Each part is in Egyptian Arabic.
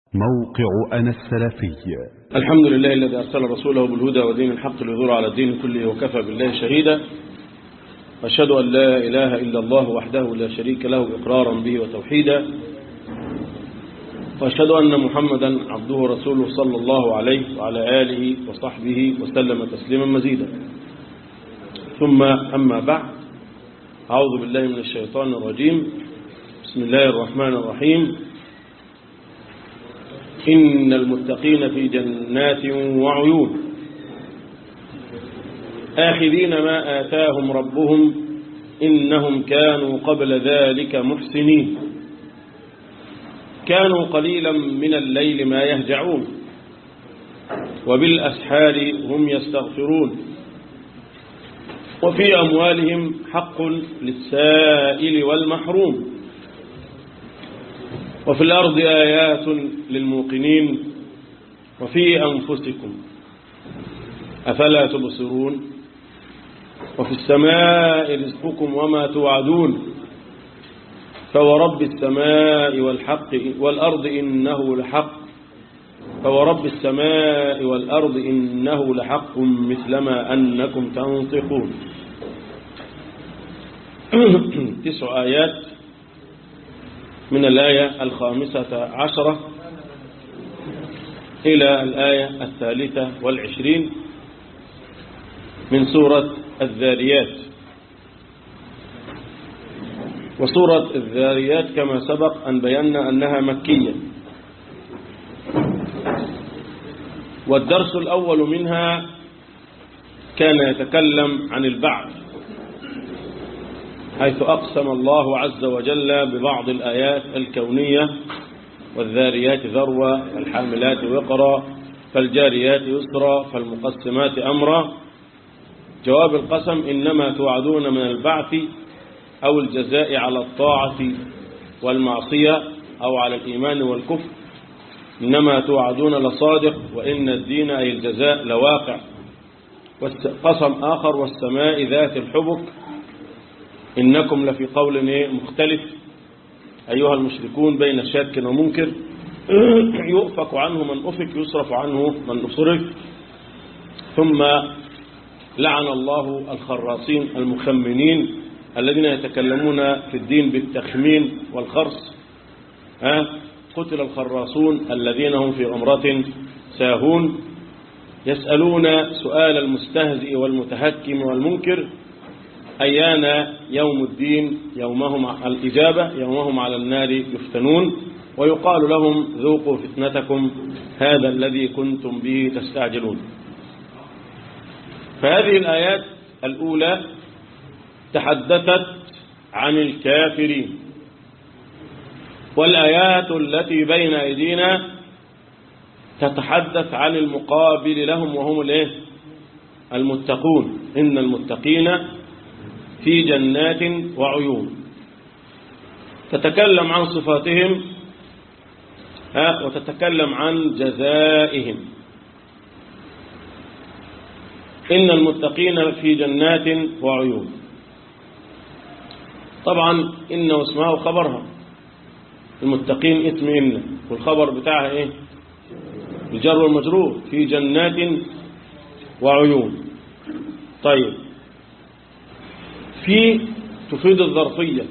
موقع أنا السلفي الحمد لله الذي أرسل رسوله بالهدى ودين الحق ليظهر على الدين كله وكفى بالله شهيدا أشهد أن لا إله إلا الله وحده لا شريك له إقرارا به وتوحيدا وأشهد أن محمدا عبده ورسوله صلى الله عليه وعلى آله وصحبه وسلم تسليما مزيدا ثم أما بعد أعوذ بالله من الشيطان الرجيم بسم الله الرحمن الرحيم إن المتقين في جنات وعيون آخذين ما آتاهم ربهم إنهم كانوا قبل ذلك محسنين كانوا قليلا من الليل ما يهجعون وبالأسحار هم يستغفرون وفي أموالهم حق للسائل والمحروم وفي الأرض آيات للموقنين وفي أنفسكم أفلا تبصرون وفي السماء رزقكم وما توعدون فورب السماء والحق والأرض إنه لحق فورب السماء والأرض إنه لحق مثلما أنكم تنطقون تسع آيات من الآية الخامسة عشرة إلى الآية الثالثة والعشرين من سورة الذاريات وسورة الذاريات كما سبق أن بينا أنها مكية والدرس الأول منها كان يتكلم عن البعث حيث أقسم الله عز وجل ببعض الآيات الكونية والذاريات ذروة فالحاملات وقرا فالجاريات يسرا فالمقسمات أمرا جواب القسم إنما توعدون من البعث أو الجزاء على الطاعة والمعصية أو على الإيمان والكفر إنما توعدون لصادق وإن الدين أي الجزاء لواقع قسم آخر والسماء ذات الحبك إنكم لفي قول مختلف أيها المشركون بين شاك ومنكر يؤفك عنه من أفك يصرف عنه من أصرف ثم لعن الله الخراصين المخمنين الذين يتكلمون في الدين بالتخمين والخرص ها قتل الخراصون الذين هم في غمرة ساهون يسألون سؤال المستهزئ والمتهكم والمنكر أيان يوم الدين يومهم الإجابة يومهم على النار يفتنون ويقال لهم ذوقوا فتنتكم هذا الذي كنتم به تستعجلون فهذه الآيات الأولى تحدثت عن الكافرين والآيات التي بين أيدينا تتحدث عن المقابل لهم وهم الايه المتقون إن المتقين في جنات وعيون تتكلم عن صفاتهم وتتكلم عن جزائهم إن المتقين في جنات وعيون طبعا إن واسمها خبرها المتقين اسم إن والخبر بتاعها إيه الجر والمجرور في جنات وعيون طيب في تفيد الظرفية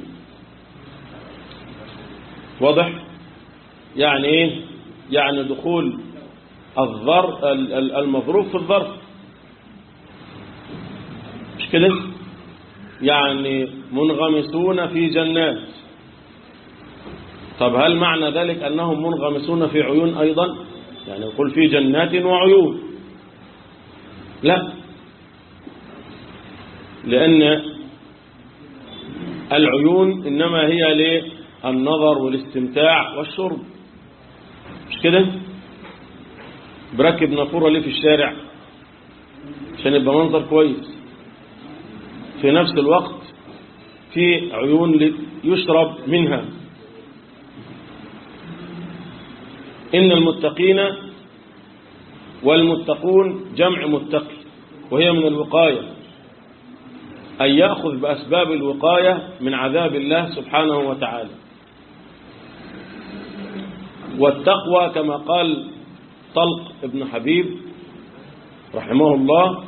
واضح يعني ايه يعني دخول الظرف المظروف في الظرف مش كده يعني منغمسون في جنات طب هل معنى ذلك أنهم منغمسون في عيون أيضا يعني يقول في جنات وعيون لا لأن العيون إنما هي للنظر والاستمتاع والشرب مش كده بركب نافورة ليه في الشارع عشان يبقى منظر كويس في نفس الوقت في عيون يشرب منها إن المتقين والمتقون جمع متقي وهي من الوقاية أن يأخذ بأسباب الوقاية من عذاب الله سبحانه وتعالى والتقوى كما قال طلق ابن حبيب رحمه الله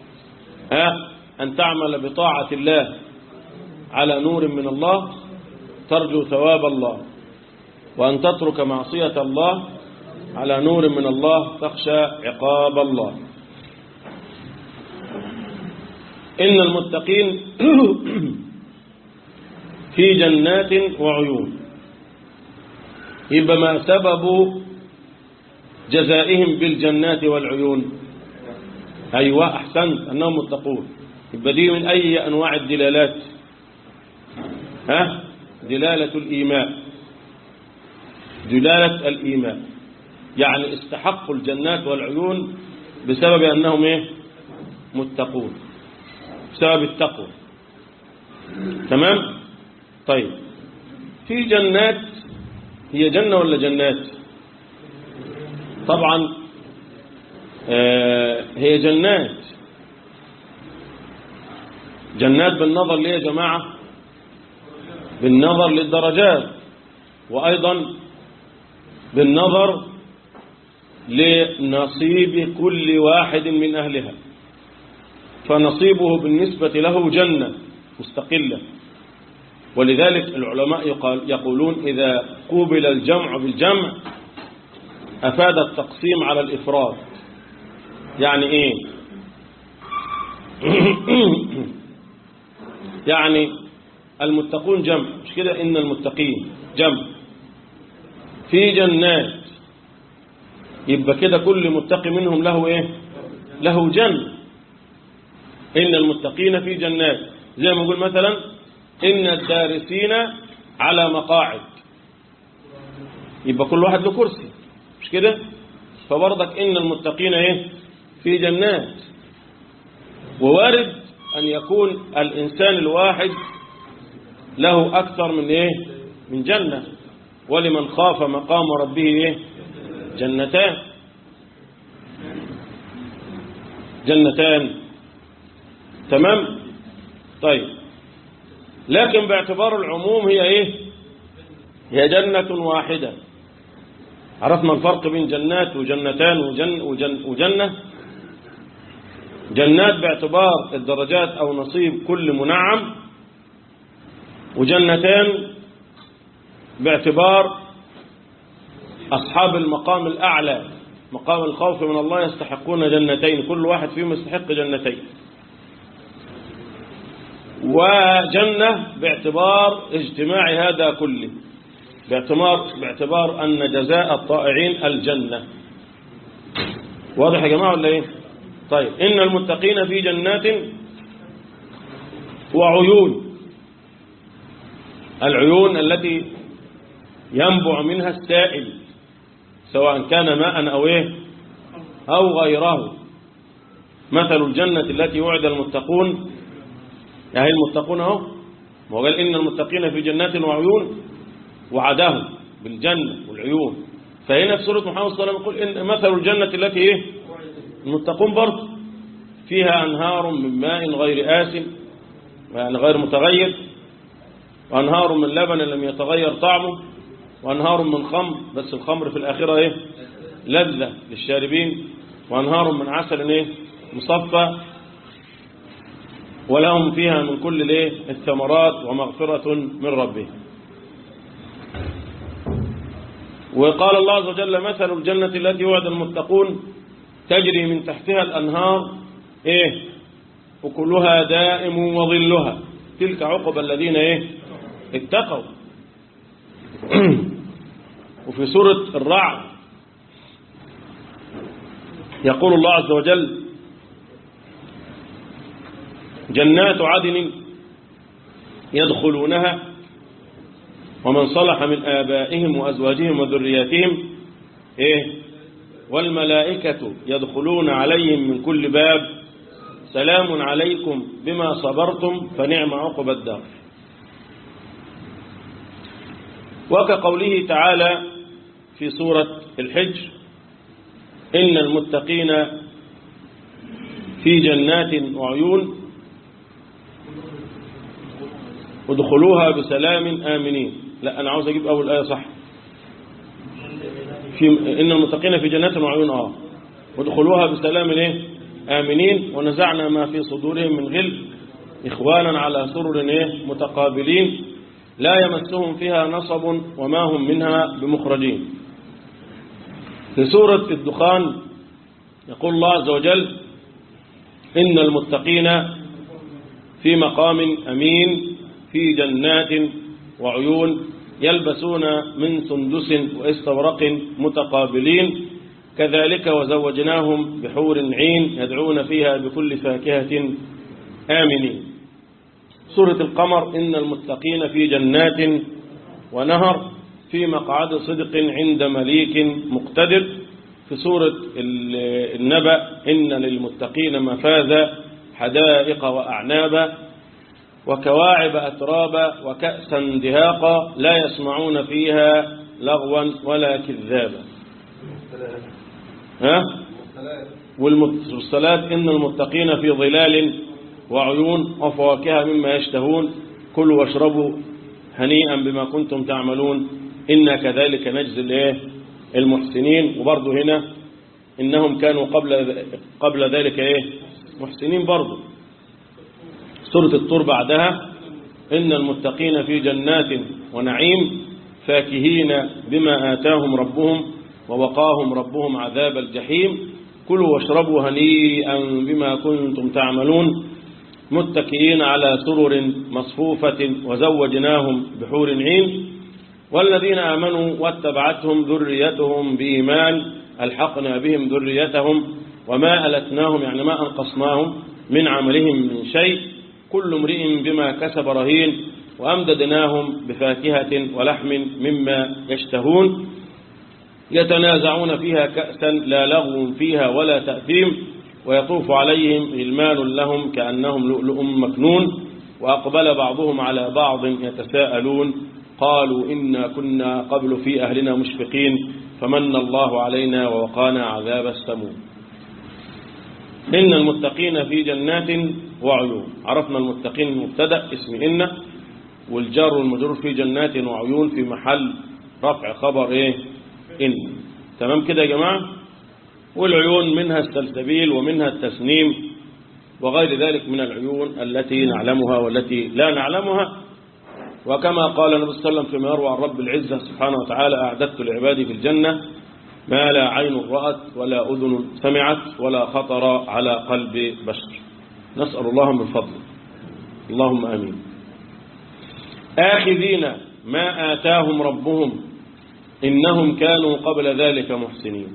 أن تعمل بطاعة الله على نور من الله ترجو ثواب الله وأن تترك معصية الله على نور من الله تخشى عقاب الله إن المتقين في جنات وعيون يبقى ما سبب جزائهم بالجنات والعيون أيوة أحسنت أنهم متقون يبقى دي من أي أنواع الدلالات ها دلالة الإيمان دلالة الإيمان يعني استحقوا الجنات والعيون بسبب أنهم إيه متقون بسبب التقوى تمام طيب في جنات هي جنة ولا جنات طبعا آه هي جنات جنات بالنظر ليه يا جماعة بالنظر للدرجات وأيضا بالنظر لنصيب كل واحد من أهلها فنصيبه بالنسبة له جنة مستقلة ولذلك العلماء يقولون إذا قوبل الجمع بالجمع أفاد التقسيم على الإفراد يعني إيه يعني المتقون جمع مش كده إن المتقين جمع في جنات يبقى كده كل متقي منهم له إيه له جنة إن المتقين في جنات زي ما نقول مثلا إن الدارسين على مقاعد يبقى كل واحد له كرسي مش كده فبرضك إن المتقين إيه في جنات ووارد أن يكون الإنسان الواحد له أكثر من إيه من جنة ولمن خاف مقام ربه إيه جنتان جنتان تمام طيب لكن باعتبار العموم هي ايه هي جنة واحدة عرفنا الفرق بين جنات وجنتان وجن وجن وجنة جنات باعتبار الدرجات أو نصيب كل منعم وجنتان باعتبار أصحاب المقام الأعلى مقام الخوف من الله يستحقون جنتين كل واحد فيهم يستحق جنتين وجنة باعتبار اجتماع هذا كله باعتبار, باعتبار أن جزاء الطائعين الجنة واضح يا جماعة ولا ايه طيب إن المتقين في جنات وعيون العيون التي ينبع منها السائل سواء كان ماء أو إيه أو غيره مثل الجنة التي وعد المتقون يعني المتقون اهو ما هو قال إن المتقين في جنات وعيون وعدهم بالجنة والعيون فهنا في سورة محمد صلى الله عليه وسلم يقول إن مثل الجنة التي إيه المتقون برضه فيها أنهار من ماء غير آسن يعني غير متغير وأنهار من لبن لم يتغير طعمه وأنهار من خمر بس الخمر في الآخرة إيه لذة للشاربين وأنهار من عسل إيه مصفى ولهم فيها من كل الايه الثمرات ومغفرة من ربهم وقال الله عز وجل مثل الجنة التي وعد المتقون تجري من تحتها الأنهار إيه وكلها دائم وظلها تلك عقب الذين إيه اتقوا وفي سورة الرعد يقول الله عز وجل جنات عدن يدخلونها ومن صلح من آبائهم وأزواجهم وذرياتهم إيه والملائكة يدخلون عليهم من كل باب سلام عليكم بما صبرتم فنعم عقب الدار وكقوله تعالى في سورة الحج إن المتقين في جنات وعيون ادخلوها بسلام آمنين لا أنا عاوز أجيب أول آية صح في إن المتقين في جنات وعيون آه ودخلوها بسلام إيه آمنين ونزعنا ما في صدورهم من غل إخوانا على سرر إيه متقابلين لا يمسهم فيها نصب وما هم منها بمخرجين في سورة الدخان يقول الله عز وجل إن المتقين في مقام أمين في جنات وعيون يلبسون من سندس واستبرق متقابلين كذلك وزوجناهم بحور عين يدعون فيها بكل فاكهة آمنين سورة القمر إن المتقين في جنات ونهر في مقعد صدق عند مليك مقتدر في سورة النبأ إن للمتقين مفازا حدائق وأعنابا وكواعب أترابا وكأسا دهاقا لا يسمعون فيها لغوا ولا كذابا ها والمرسلات إن المتقين في ظلال وعيون وفواكه مما يشتهون كلوا واشربوا هنيئا بما كنتم تعملون إنا كذلك نجزي الايه المحسنين وبرضه هنا إنهم كانوا قبل قبل ذلك ايه محسنين برضه سورة الطور بعدها إن المتقين في جنات ونعيم فاكهين بما آتاهم ربهم ووقاهم ربهم عذاب الجحيم كلوا واشربوا هنيئا بما كنتم تعملون متكئين على سرر مصفوفة وزوجناهم بحور عين والذين آمنوا واتبعتهم ذريتهم بإيمان ألحقنا بهم ذريتهم وما ألتناهم يعني ما أنقصناهم من عملهم من شيء كل امرئ بما كسب رهين وأمددناهم بفاكهة ولحم مما يشتهون يتنازعون فيها كأسا لا لغو فيها ولا تأثيم ويطوف عليهم غلمان لهم كأنهم لؤلؤ مكنون وأقبل بعضهم على بعض يتساءلون قالوا إنا كنا قبل في أهلنا مشفقين فمن الله علينا ووقانا عذاب السموم إن المتقين في جنات وعيون عرفنا المتقين المبتدا اسم إن والجار والمجرور في جنات وعيون في محل رفع خبر إيه إن تمام كده يا جماعة والعيون منها السلسبيل ومنها التسنيم وغير ذلك من العيون التي نعلمها والتي لا نعلمها وكما قال النبي صلى الله عليه وسلم فيما يروى عن رب العزة سبحانه وتعالى أعددت لعبادي في الجنة ما لا عين رأت ولا أذن سمعت ولا خطر على قلب بشر نسأل الله من فضله اللهم أمين آخذين ما آتاهم ربهم إنهم كانوا قبل ذلك محسنين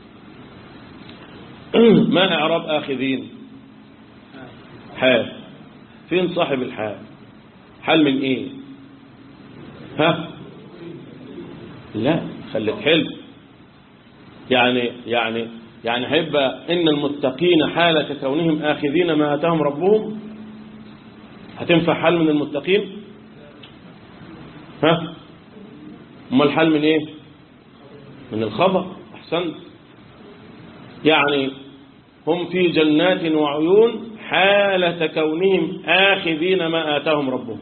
ما أعرب آخذين حال فين صاحب الحال حال من إيه ها لا خليك حلو يعني يعني يعني هيبقى إن المتقين حالة كونهم آخذين ما آتاهم ربهم هتنفع حال من المتقين ها أما الحال من إيه من الخبر أحسنت يعني هم في جنات وعيون حالة كونهم آخذين ما آتاهم ربهم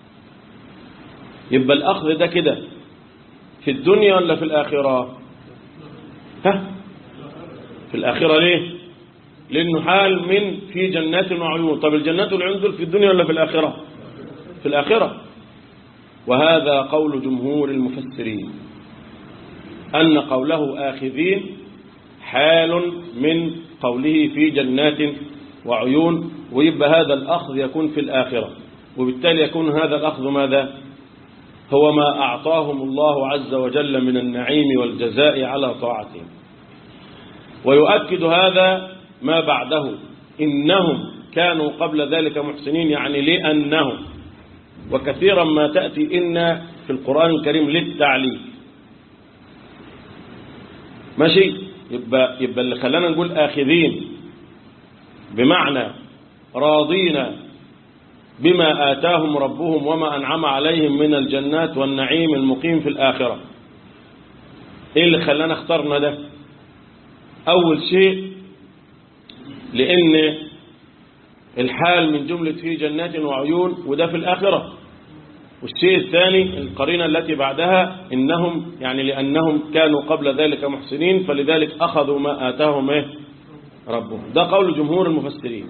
يبقى الأخذ ده كده في الدنيا ولا في الآخرة ها في الآخرة ليه لأنه حال من في جنات وعيون طب الجنات والعيون دول في الدنيا ولا في الآخرة في الآخرة وهذا قول جمهور المفسرين أن قوله آخذين حال من قوله في جنات وعيون ويبقى هذا الأخذ يكون في الآخرة وبالتالي يكون هذا الأخذ ماذا هو ما أعطاهم الله عز وجل من النعيم والجزاء على طاعتهم ويؤكد هذا ما بعده إنهم كانوا قبل ذلك محسنين يعني لأنهم وكثيرا ما تأتي إن في القرآن الكريم للتعليل ماشي يبقى, يبقى اللي خلانا نقول آخذين بمعنى راضين بما آتاهم ربهم وما أنعم عليهم من الجنات والنعيم المقيم في الآخرة إيه اللي خلانا اخترنا ده أول شيء لأن الحال من جملة في جنات وعيون وده في الآخرة والشيء الثاني القرينة التي بعدها إنهم يعني لأنهم كانوا قبل ذلك محسنين فلذلك أخذوا ما آتاهم إيه ربهم ده قول جمهور المفسرين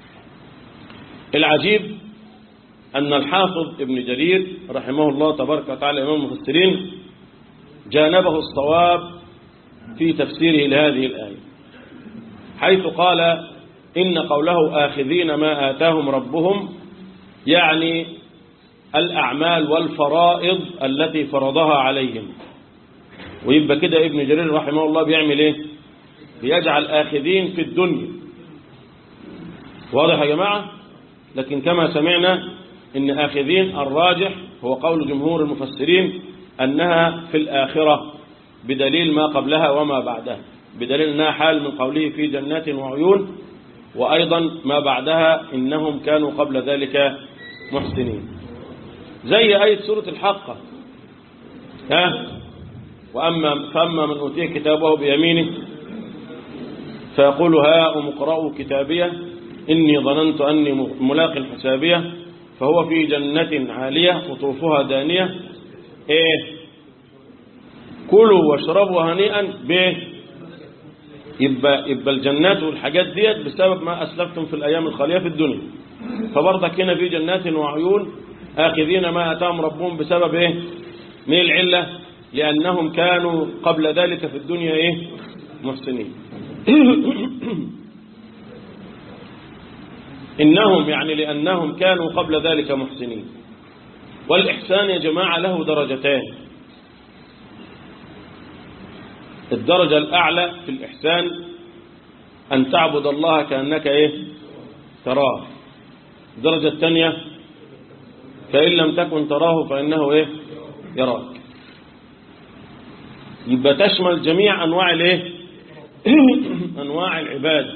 العجيب أن الحافظ ابن جرير رحمه الله تبارك وتعالى إمام المفسرين جانبه الصواب في تفسيره لهذه الآية حيث قال إن قوله آخذين ما آتاهم ربهم يعني الأعمال والفرائض التي فرضها عليهم ويبقى كده ابن جرير رحمه الله بيعمل ايه بيجعل آخذين في الدنيا واضح يا جماعة لكن كما سمعنا ان آخذين الراجح هو قول جمهور المفسرين أنها في الآخرة بدليل ما قبلها وما بعدها بدليل أنها حال من قوله في جنات وعيون وأيضا ما بعدها إنهم كانوا قبل ذلك محسنين زي آية سورة الحقة ها وأما فأما من أوتي كتابه بيمينه فيقول ها اقرأوا كتابيه إني ظننت أني ملاق حسابيه فهو في جنة عالية قطوفها دانية إيه كلوا واشربوا هنيئا به يبقى, يبقى الجنات والحاجات ديت بسبب ما أسلفتم في الأيام الخالية في الدنيا فبرضك هنا في جنات وعيون آخذين ما أتاهم ربهم بسبب إيه من العلة لأنهم كانوا قبل ذلك في الدنيا إيه محسنين إنهم يعني لأنهم كانوا قبل ذلك محسنين والإحسان يا جماعة له درجتان الدرجة الأعلى في الإحسان أن تعبد الله كأنك إيه تراه الدرجة الثانية فإن لم تكن تراه فإنه إيه يراك يبقى تشمل جميع أنواع الإيه أنواع العبادة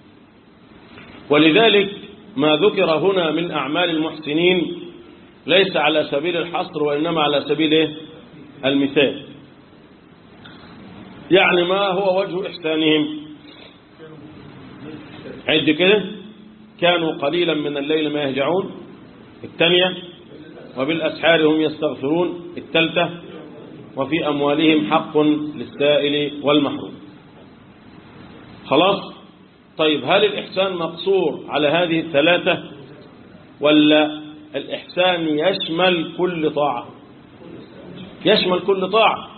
ولذلك ما ذكر هنا من أعمال المحسنين ليس على سبيل الحصر وإنما على سبيل إيه؟ المثال يعني ما هو وجه إحسانهم عد كده كانوا قليلا من الليل ما يهجعون الثانية وبالأسحار هم يستغفرون الثالثة وفي أموالهم حق للسائل والمحروم خلاص طيب هل الإحسان مقصور على هذه الثلاثة ولا الإحسان يشمل كل طاعة يشمل كل طاعة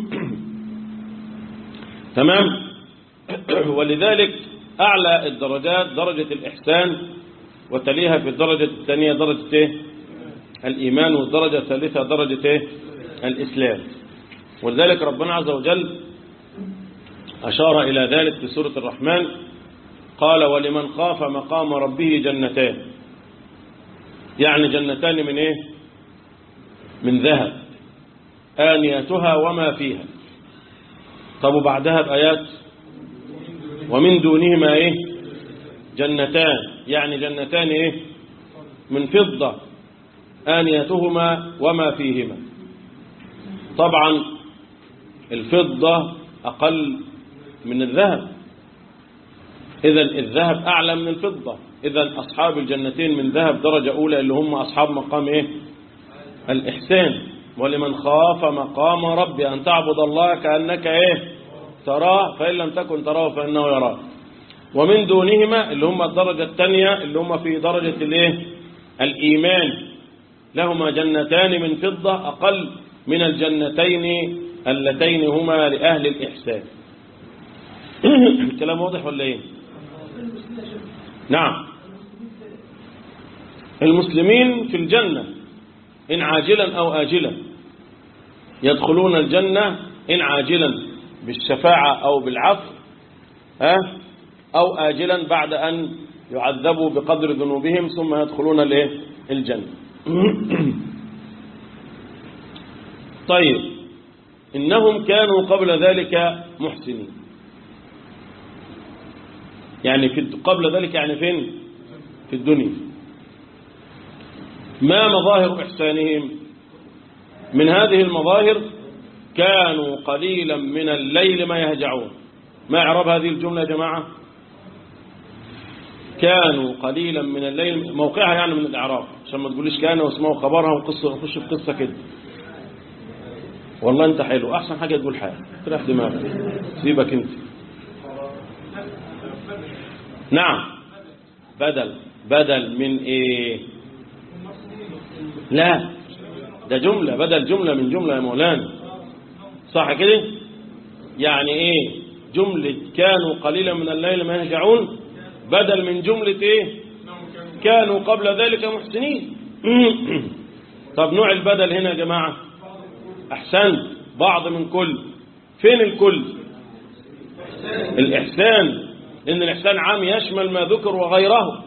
تمام ولذلك أعلى الدرجات درجة الإحسان وتليها في الدرجة الثانية درجة إيه؟ الإيمان والدرجة الثالثة درجة إيه؟ الإسلام ولذلك ربنا عز وجل أشار إلى ذلك في سورة الرحمن قال ولمن خاف مقام ربه جنتان يعني جنتان من إيه من ذهب آنيتها وما فيها طب وبعدها بآيات ومن دونهما إيه جنتان يعني جنتان إيه من فضة آنيتهما وما فيهما طبعا الفضة أقل من الذهب إذا الذهب أعلى من الفضة إذا أصحاب الجنتين من ذهب درجة أولى اللي هم أصحاب مقام إيه الإحسان ولمن خاف مقام ربي أن تعبد الله كأنك إيه تراه فإن لم تكن تراه فإنه يراك ومن دونهما اللي هم الدرجة الثانية اللي هم في درجة الإيه الإيمان لهما جنتان من فضة أقل من الجنتين اللتين هما لأهل الإحسان الكلام واضح ولا إيه نعم المسلمين في الجنة إن عاجلا أو آجلا يدخلون الجنة إن عاجلا بالشفاعة أو بالعفو ها أو آجلا بعد أن يعذبوا بقدر ذنوبهم ثم يدخلون الايه الجنة طيب إنهم كانوا قبل ذلك محسنين يعني في قبل ذلك يعني فين في الدنيا ما مظاهر إحسانهم من هذه المظاهر كانوا قليلا من الليل ما يهجعون ما إعراب هذه الجملة يا جماعة كانوا قليلا من الليل موقعها يعني من الإعراب عشان ما تقوليش كان واسمعوا خبرها وقصة نخش في قصة كده والله انت حلو احسن حاجة تقول حاجة تريح دماغك سيبك انت نعم بدل بدل من ايه لا ده جملة بدل جملة من جملة يا مولانا صح كده يعني ايه جملة كانوا قليلا من الليل ما يهجعون بدل من جملة ايه كانوا قبل ذلك محسنين طب نوع البدل هنا يا جماعة احسنت بعض من كل فين الكل الإحسان إن الإحسان عام يشمل ما ذكر وغيره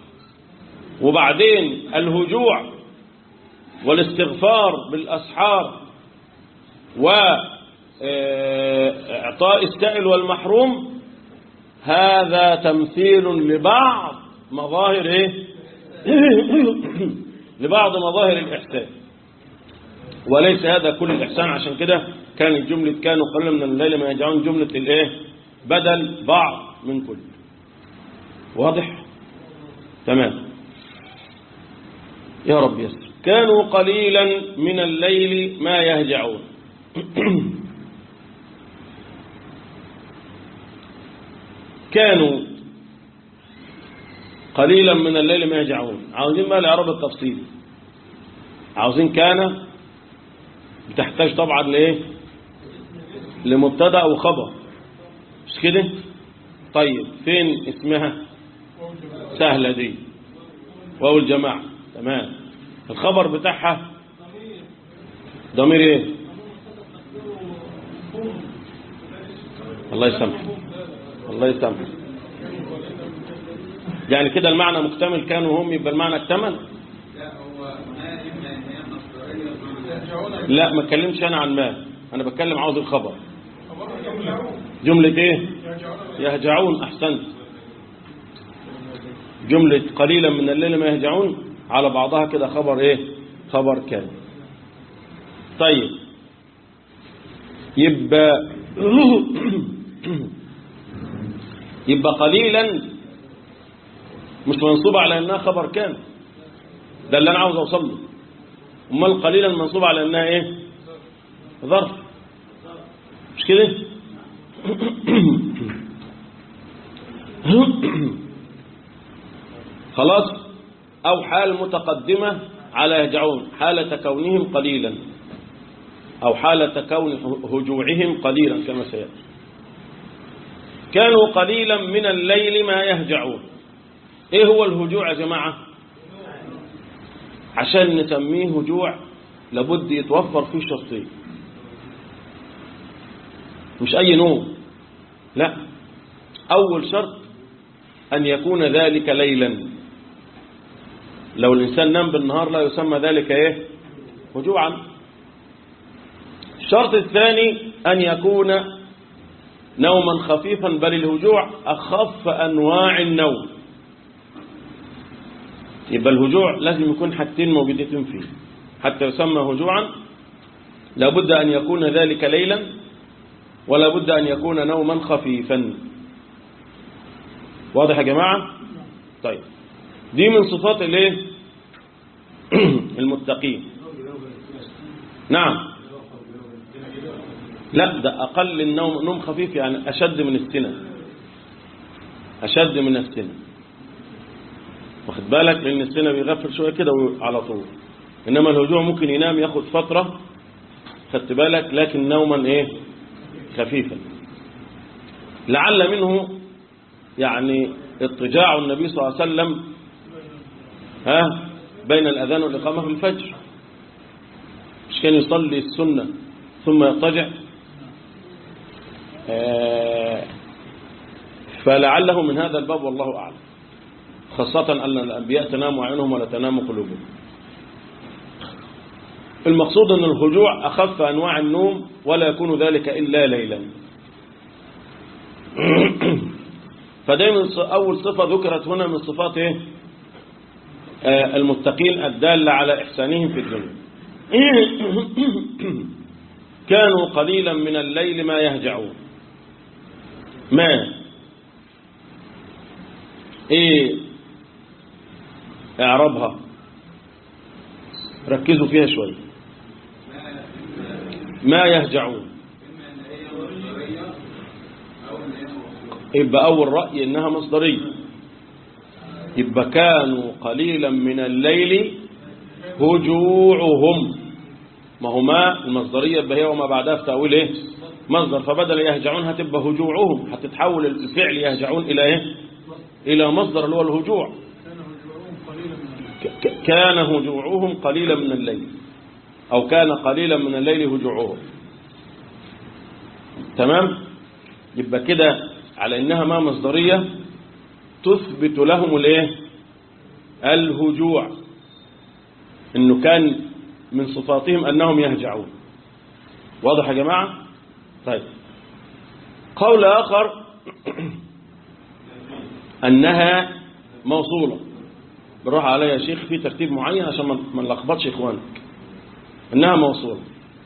وبعدين الهجوع والاستغفار بالأسحار وإعطاء السائل والمحروم هذا تمثيل لبعض مظاهر إيه؟ لبعض مظاهر الإحسان وليس هذا كل الإحسان عشان كده كانت جملة كانوا قليلا من الليل ما يجعون جملة الإيه بدل بعض من كل واضح تمام يا رب يسر كانوا قليلا من الليل ما يهجعون كانوا قليلا من الليل ما يهجعون عاوزين بقى الإعراب التفصيلي عاوزين كان بتحتاج طبعا لايه لمبتدا او خبر مش كده طيب فين اسمها سهلة دي واو الجماعة تمام الخبر بتاعها ضمير ايه الله يسامحك الله يسامحك يعني كده المعنى مكتمل كانوا هم يبقى المعنى اكتمل لا ما اتكلمش انا عن ما انا بتكلم عاوز الخبر جملة ايه يهجعون احسنت جملة قليلا من الليل ما يهجعون على بعضها كده خبر ايه خبر كان طيب يبقى يبقى قليلا مش منصوبة على انها خبر كان ده اللي انا عاوز اوصل له امال قليلا منصوبة على انها ايه ظرف مش كده خلاص او حال متقدمة على يهجعون حالة كونهم قليلا او حالة كون هجوعهم قليلا كما سيأتي كانوا قليلا من الليل ما يهجعون ايه هو الهجوع يا جماعة عشان نسميه هجوع لابد يتوفر فيه شرطين مش اي نوم لا اول شرط ان يكون ذلك ليلا لو الانسان نام بالنهار لا يسمى ذلك ايه هجوعا الشرط الثاني ان يكون نوما خفيفا بل الهجوع اخف انواع النوم يبقى الهجوع لازم يكون حاجتين موجودتين فيه حتى يسمى هجوعا لابد أن يكون ذلك ليلا ولا بد أن يكون نوما خفيفا واضح يا جماعة طيب دي من صفات الايه المتقين نعم لا ده أقل النوم نوم خفيف يعني أشد من السنة أشد من السنة واخد بالك لأن السنة بيغفل شوية كده على طول إنما الهجوع ممكن ينام ياخد فترة خدت بالك لكن نوما إيه خفيفا لعل منه يعني اضطجاع النبي صلى الله عليه وسلم ها بين الأذان والإقامة في الفجر مش كان يصلي السنة ثم يضطجع آه فلعله من هذا الباب والله أعلم خاصة أن الأنبياء تنام أعينهم ولا تنام قلوبهم المقصود أن الهجوع أخف أنواع النوم ولا يكون ذلك إلا ليلا فدايما أول صفة ذكرت هنا من صفات إيه؟ آه المتقين الدالة على إحسانهم في الدنيا كانوا قليلا من الليل ما يهجعون ما ايه اعربها ركزوا فيها شوية ما يهجعون يبقى أول رأي إنها مصدرية يبقى كانوا قليلا من الليل هجوعهم ما هو ما المصدرية يبقى هي وما بعدها في تأويل إيه مصدر فبدل يهجعون هتبقى هجوعهم هتتحول الفعل يهجعون إلى إيه إلى مصدر اللي هو الهجوع ك- كان هجوعهم قليلا من الليل أو كان قليلا من الليل هجوعهم تمام يبقى كده على إنها ما مصدرية تثبت لهم الايه الهجوع انه كان من صفاتهم انهم يهجعون واضح يا جماعة طيب قول اخر انها موصولة بالراحة عليا يا شيخ في ترتيب معين عشان ما ما نلخبطش اخوانك انها موصولة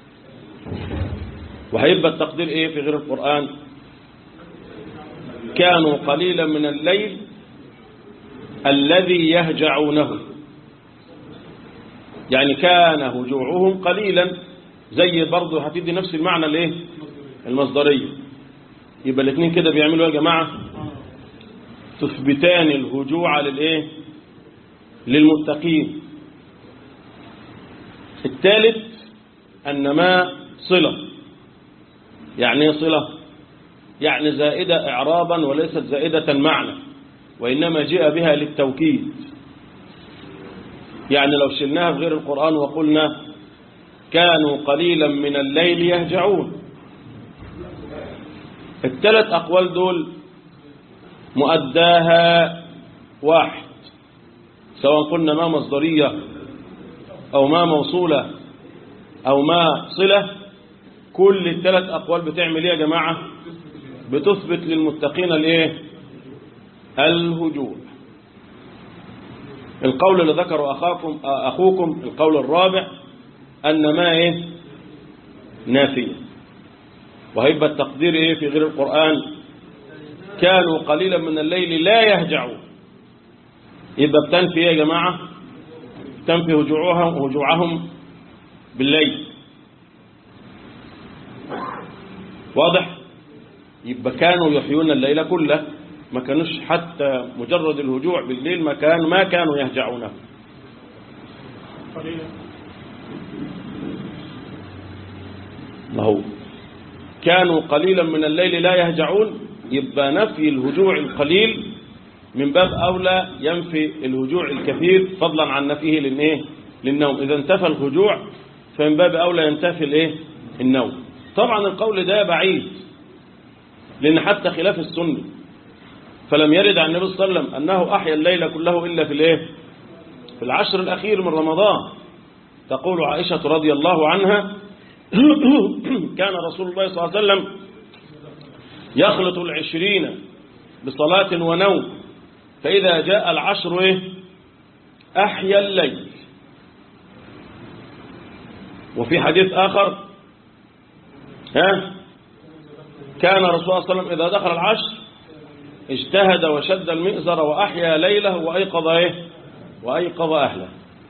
وهيبقى التقدير ايه في غير القرآن كانوا قليلا من الليل الذي يهجعونه يعني كان هجوعهم قليلا زي برضه هتدي نفس المعنى الايه المصدريه يبقى الاثنين كده بيعملوا ايه يا جماعه تثبتان الهجوع للايه للمتقين الثالث ان ما صله يعني ايه صله يعني زائدة إعرابا وليست زائدة معنى وإنما جاء بها للتوكيد يعني لو شلناها في غير القرآن وقلنا كانوا قليلا من الليل يهجعون الثلاث أقوال دول مؤداها واحد سواء قلنا ما مصدرية أو ما موصولة أو ما صلة كل الثلاث أقوال بتعمل إيه يا جماعة بتثبت للمتقين الايه الهجوع القول اللي ذكره أخاكم أخوكم القول الرابع أن ما إيه نافية وهيبقى التقدير إيه في غير القرآن كانوا قليلا من الليل لا يهجعون يبقى بتنفي إيه يا جماعة تنفي هجوعهم هجوعهم بالليل واضح يبقى كانوا يحيون الليل كله ما كانوش حتى مجرد الهجوع بالليل ما كانوا ما كانوا يهجعونه ما هو كانوا قليلا من الليل لا يهجعون يبقى نفي الهجوع القليل من باب أولى ينفي الهجوع الكثير فضلا عن نفيه للإيه للنوم إذا انتفى الهجوع فمن باب أولى ينتفي الإيه النوم طبعا القول ده بعيد لأن حتى خلاف السنة فلم يرد عن النبي صلى الله عليه وسلم أنه أحيا الليل كله إلا في الإيه في العشر الأخير من رمضان تقول عائشة رضي الله عنها كان رسول الله صلى الله عليه وسلم يخلط العشرين بصلاة ونوم فإذا جاء العشر إيه؟ أحيا الليل وفي حديث آخر ها كان رسول الله صلى الله عليه وسلم إذا دخل العشر اجتهد وشد المئزر وأحيا ليله وأيقظ إيه وأيقظ أهله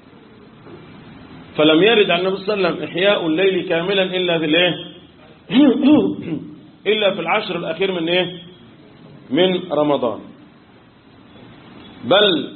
فلم يرد عن النبي صلى الله عليه وسلم إحياء الليل كاملا إلا في الإيه إلا في العشر الأخير من إيه من رمضان بل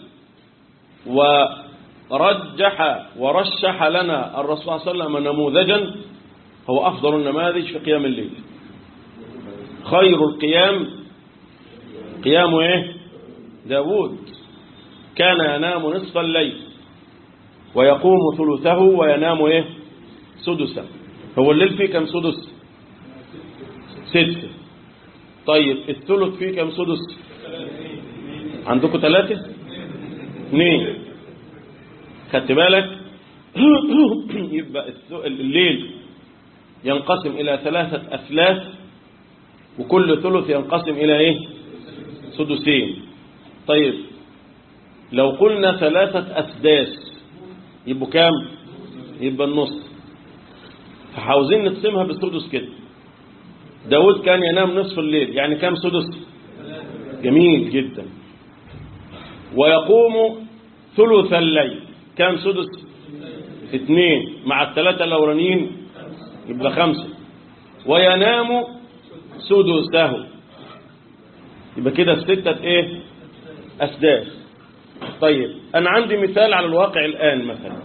ورجح ورشح لنا الرسول صلى الله عليه وسلم نموذجا هو أفضل النماذج في قيام الليل خير القيام قيام إيه داود كان ينام نصف الليل ويقوم ثلثه وينام إيه سدسا هو الليل فيه كم سدس ستة طيب الثلث فيه كم سدس عندكم ثلاثة اثنين خدت بالك يبقى الليل ينقسم إلى ثلاثة أثلاث وكل ثلث ينقسم إلى إيه سدسين طيب لو قلنا ثلاثة أسداس يبقوا كام يبقى النص فعاوزين نقسمها بالسدس كده داود كان ينام نصف الليل يعني كام سدس جميل جدا ويقوم ثلث الليل كام سدس اثنين مع الثلاثة الأولانيين يبقى خمسة وينام سدسه يبقى كده الستة ايه أسداس طيب أنا عندي مثال على الواقع الآن مثلا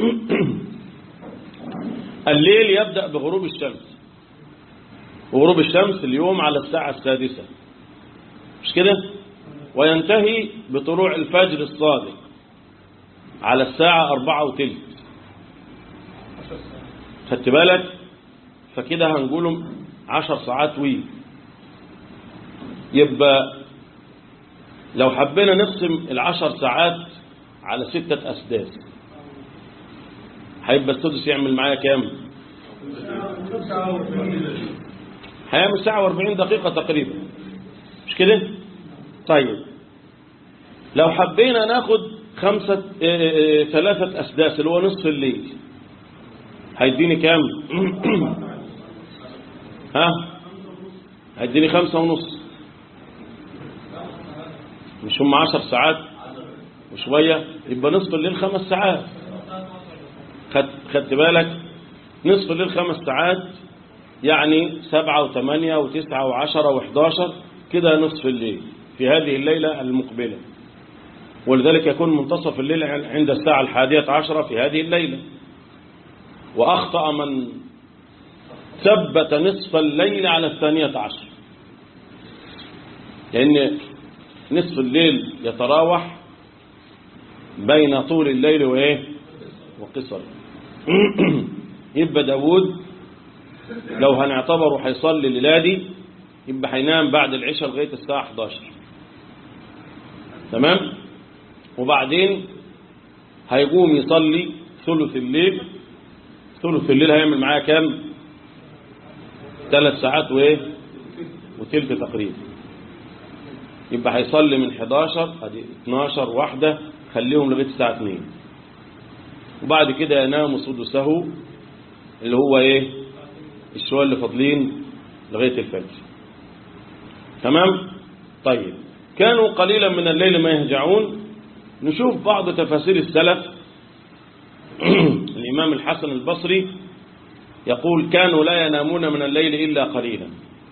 الليل يبدأ بغروب الشمس وغروب الشمس اليوم على الساعة السادسة مش كده وينتهي بطلوع الفجر الصادق على الساعة أربعة وتلت خدت بالك فكده هنقولهم عشر ساعات وي يبقى لو حبينا نقسم العشر ساعات على ستة أسداس هيبقى السدس يعمل معايا كام هيعمل ساعة واربعين دقيقة تقريبا مش كده طيب لو حبينا ناخد خمسة اه اه ثلاثة أسداس اللي هو نصف الليل هيديني كام ها هيديني خمسة ونص مش هم عشر ساعات وشوية يبقى نصف الليل خمس ساعات خدت خدت بالك نصف الليل خمس ساعات يعني سبعة وثمانية وتسعة وعشرة وحداشر كده نصف الليل في هذه الليلة المقبلة ولذلك يكون منتصف الليل عند الساعة الحادية عشرة في هذه الليلة وأخطأ من ثبت نصف الليل على الثانية عشر لأن نصف الليل يتراوح بين طول الليل وإيه وقصر يبقى داود لو هنعتبره هيصلي الليلة دي يبقى هينام بعد العشاء لغاية الساعة 11 تمام وبعدين هيقوم يصلي ثلث الليل ثلث الليل هيعمل معاه كام ثلاث ساعات وايه وثلث تقريبا يبقى هيصلي من 11 ادي 12 واحدة خليهم لغاية الساعة 2 وبعد كده ينام سدسه اللي هو ايه الشوية اللي فاضلين لغاية الفجر تمام طيب كانوا قليلا من الليل ما يهجعون نشوف بعض تفاسير السلف الإمام الحسن البصري يقول كانوا لا ينامون من الليل إلا قليلا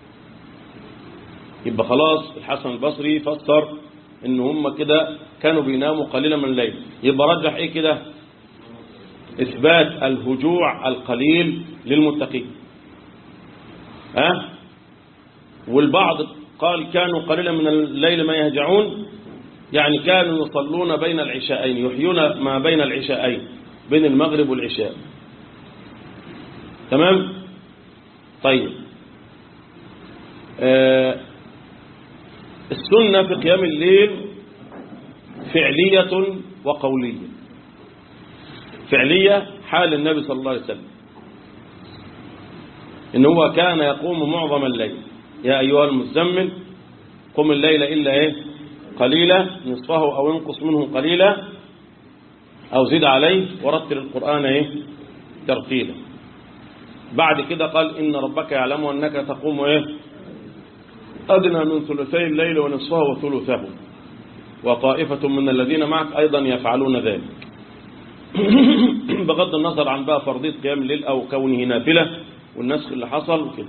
يبقى خلاص الحسن البصري فسر ان هم كده كانوا بيناموا قليلا من الليل يبقى رجح ايه كده اثبات الهجوع القليل للمتقين ها أه؟ والبعض قال كانوا قليلا من الليل ما يهجعون يعني كانوا يصلون بين العشاءين يحيون ما بين العشاءين بين المغرب والعشاء تمام طيب آه السنة في قيام الليل فعلية وقولية فعلية حال النبي صلى الله عليه وسلم إن هو كان يقوم معظم الليل يا أيها المزمل قم الليل إلا إيه قليلا نصفه أو انقص منه قليلا أو زد عليه ورتل القرآن إيه ترتيلا بعد كده قال إن ربك يعلم أنك تقوم إيه أدنى من ثلثي الليل ونصفه وثلثه وطائفة من الذين معك أيضا يفعلون ذلك بغض النظر عن بقى فرضية قيام الليل أو كونه نافلة والنسخ اللي حصل وكده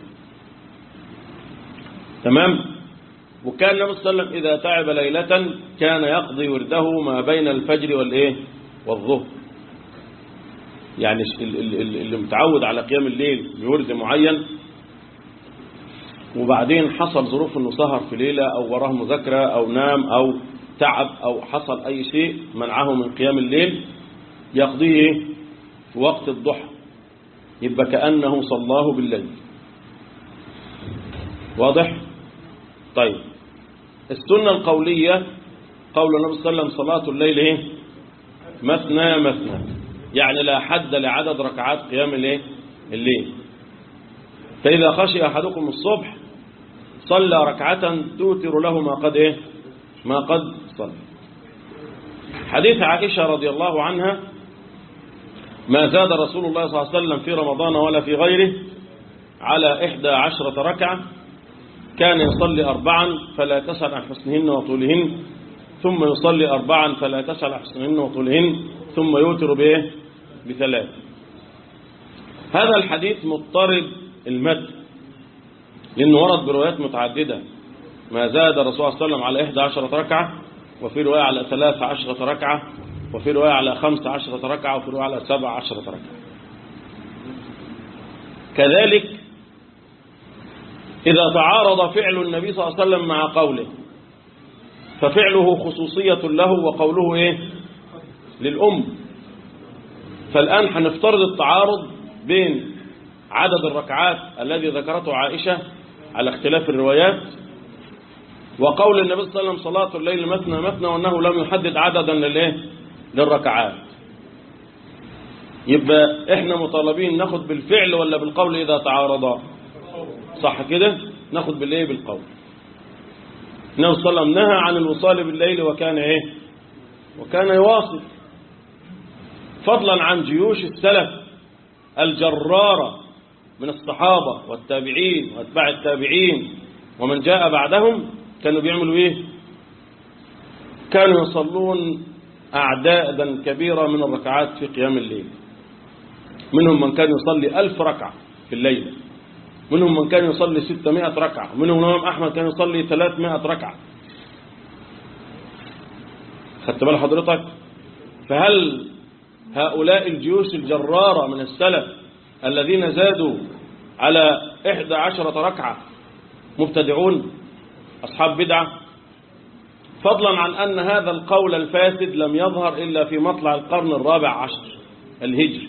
تمام وكان النبي صلى الله عليه وسلم إذا تعب ليلة كان يقضي ورده ما بين الفجر والإيه والظهر يعني اللي متعود على قيام الليل بورد معين وبعدين حصل ظروف انه سهر في ليلة او وراه مذاكرة او نام او تعب او حصل اي شيء منعه من قيام الليل يقضيه في وقت الضحى يبقى كأنه صلاه بالليل واضح طيب السنة القولية قول النبي صلى الله عليه وسلم صلاة الليل ايه مثنى مثنى يعني لا حد لعدد ركعات قيام الايه الليل فإذا خشي أحدكم الصبح صلى ركعة توتر له ما قد إيه ما قد صلى حديث عائشة رضي الله عنها ما زاد رسول الله صلى الله عليه وسلم في رمضان ولا في غيره على إحدى عشرة ركعة كان يصلي أربعا فلا تسأل عن حسنهن وطولهن ثم يصلي أربعا فلا تسأل عن حسنهن وطولهن ثم يوتر بإيه بثلاث هذا الحديث مضطرب المد لأنه ورد بروايات متعددة ما زاد الرسول صلى الله عليه وسلم على إحدى عشرة ركعة وفي رواية على ثلاث عشرة ركعة وفي رواية على خمس عشرة ركعة وفي رواية على سبع عشرة ركعة كذلك إذا تعارض فعل النبي صلى الله عليه وسلم مع قوله ففعله خصوصية له وقوله إيه للأم فالآن هنفترض التعارض بين عدد الركعات الذي ذكرته عائشة على اختلاف الروايات وقول النبي صلى الله عليه وسلم صلاة الليل مثنى مثنى وأنه لم يحدد عددا للإيه للركعات يبقى احنا مطالبين ناخد بالفعل ولا بالقول إذا تعارضا صح كده ناخد بالايه بالقول النبي صلى الله عليه وسلم نهى عن الوصال بالليل وكان ايه وكان يواصل فضلا عن جيوش السلف الجرارة من الصحابة والتابعين واتباع التابعين ومن جاء بعدهم كانوا بيعملوا ايه كانوا يصلون أعدادا كبيرة من الركعات في قيام الليل منهم من كان يصلي ألف ركعة في الليلة منهم من كان يصلي 600 ركعة منهم الإمام أحمد كان يصلي 300 ركعة خدت بال حضرتك فهل هؤلاء الجيوش الجرارة من السلف الذين زادوا على إحدى عشرة ركعة مبتدعون أصحاب بدعة فضلا عن أن هذا القول الفاسد لم يظهر إلا في مطلع القرن الرابع عشر الهجري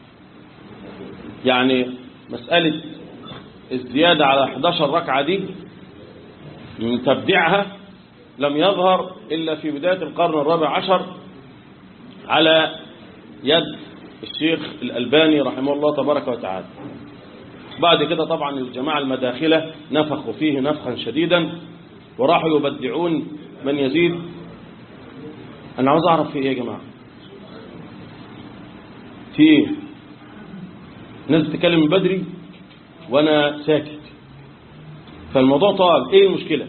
يعني مسألة الزيادة على 11 ركعة دي من تبديعها لم يظهر إلا في بداية القرن الرابع عشر على يد الشيخ الألباني رحمه الله تبارك وتعالى بعد كده طبعا الجماعة المداخلة نفخوا فيه نفخا شديدا وراحوا يبدعون من يزيد أنا عاوز أعرف في إيه يا جماعة في إيه ناس بتتكلم من بدري وانا ساكت فالموضوع طال ايه المشكلة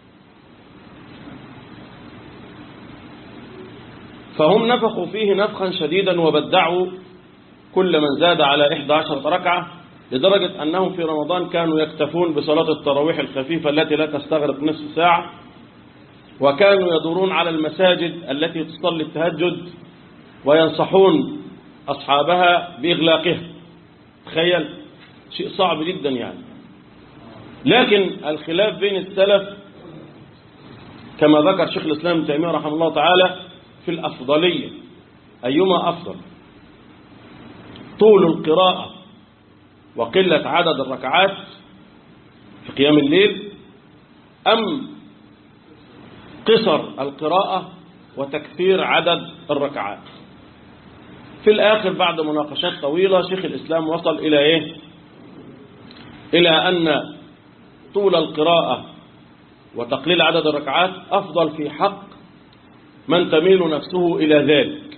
فهم نفخوا فيه نفخا شديدا وبدعوا كل من زاد على 11 ركعة لدرجة أنهم في رمضان كانوا يكتفون بصلاة التراويح الخفيفة التي لا تستغرق نصف ساعة وكانوا يدورون على المساجد التي تصلي التهجد وينصحون أصحابها بإغلاقها تخيل شيء صعب جدا يعني لكن الخلاف بين السلف كما ذكر شيخ الإسلام ابن تيمية رحمه الله تعالى في الأفضلية أيما أفضل طول القراءة وقلة عدد الركعات في قيام الليل أم قصر القراءة وتكثير عدد الركعات في الآخر بعد مناقشات طويلة شيخ الإسلام وصل إلى إيه إلى أن طول القراءة وتقليل عدد الركعات أفضل في حق من تميل نفسه إلى ذلك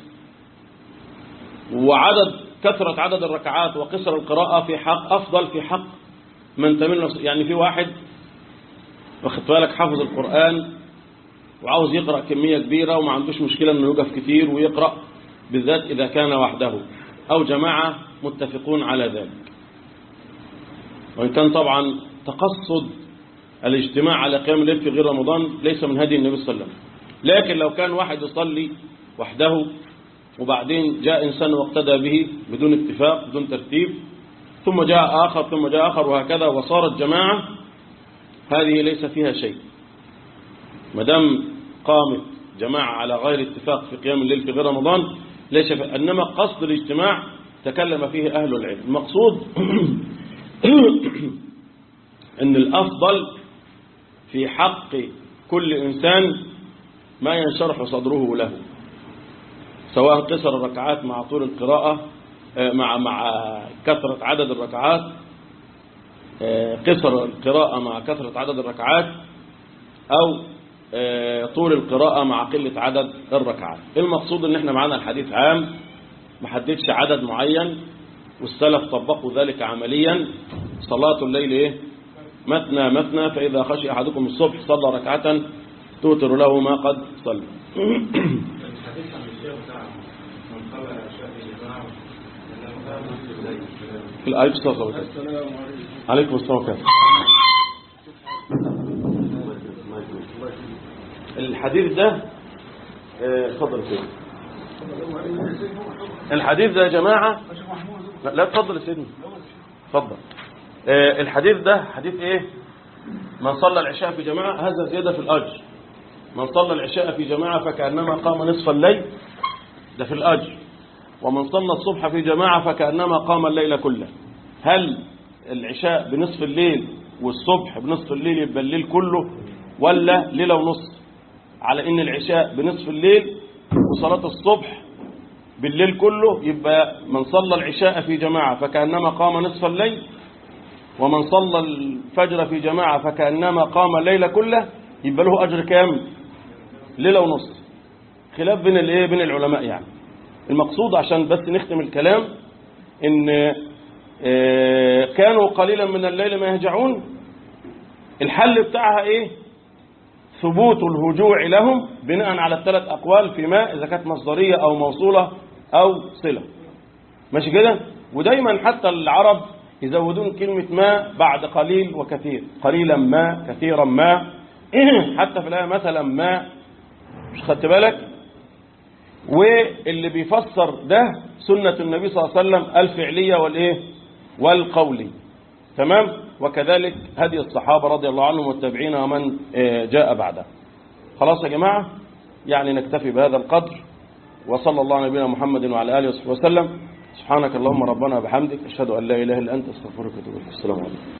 وعدد كثرة عدد الركعات وقصر القراءة في حق أفضل في حق من تميل نفسه يعني في واحد واخد بالك حافظ القرآن وعاوز يقرأ كمية كبيرة وما عندوش مشكلة انه يقف كتير ويقرأ بالذات إذا كان وحده أو جماعة متفقون على ذلك وإن كان طبعا تقصد الاجتماع على قيام الليل في غير رمضان ليس من هدي النبي صلى الله عليه وسلم لكن لو كان واحد يصلي وحده وبعدين جاء إنسان واقتدى به بدون اتفاق بدون ترتيب ثم جاء آخر ثم جاء آخر وهكذا وصارت جماعة هذه ليس فيها شيء مدام قامت جماعة على غير اتفاق في قيام الليل في غير رمضان ليس في إنما قصد الاجتماع تكلم فيه أهل العلم المقصود أن الأفضل في حق كل إنسان ما ينشرح صدره له سواء قصر الركعات مع طول القراءة مع مع كثرة عدد الركعات قصر القراءة مع كثرة عدد الركعات أو طول القراءة مع قلة عدد الركعات المقصود ان احنا معانا الحديث عام ما حددش عدد معين والسلف طبقوا ذلك عمليا صلاة الليل ايه مثنى مثنى فإذا خشي أحدكم الصبح صلى ركعة توتر له ما قد صلى الحديث عن الشيخ بتاع من قال شافي الجماعة في الآية الصلاة والسلام عليكم السلام عليكم الحديث ده آه، اتفضل يا سيدي الحديث ده يا جماعة لا لا اتفضل يا سيدي اتفضل آه، الحديث ده حديث ايه من صلى العشاء في جماعة هذا زيادة في الأجر من صلى العشاء في جماعة فكأنما قام نصف الليل ده في الأجر ومن صلى الصبح في جماعة فكأنما قام الليل كله هل العشاء بنصف الليل والصبح بنصف الليل يبقى الليل كله ولا ليلة ونصف على ان العشاء بنصف الليل وصلاة الصبح بالليل كله يبقى من صلى العشاء في جماعة فكأنما قام نصف الليل ومن صلى الفجر في جماعة فكأنما قام الليل كله يبقى له أجر كام ليلة ونصف خلاف بين الايه بين العلماء يعني المقصود عشان بس نختم الكلام ان آه، كانوا قليلا من الليل ما يهجعون الحل بتاعها ايه ثبوت الهجوع لهم بناء على الثلاث اقوال في ما اذا كانت مصدريه او موصوله او صله ماشي كده ودايما حتى العرب يزودون كلمه ما بعد قليل وكثير قليلا ما كثيرا ما حتى في الايه مثلا ما مش خدت بالك واللي بيفسر ده سنة النبي صلى الله عليه وسلم الفعلية والإيه والقولي تمام وكذلك هدي الصحابة رضي الله عنهم والتابعين ومن آه، جاء بعده خلاص يا جماعة يعني نكتفي بهذا القدر وصلى الله على نبينا محمد وعلى آله وصحبه وسلم سبحانك اللهم ربنا وبحمدك أشهد أن لا إله إلا أنت استغفرك وأتوب إليك السلام عليكم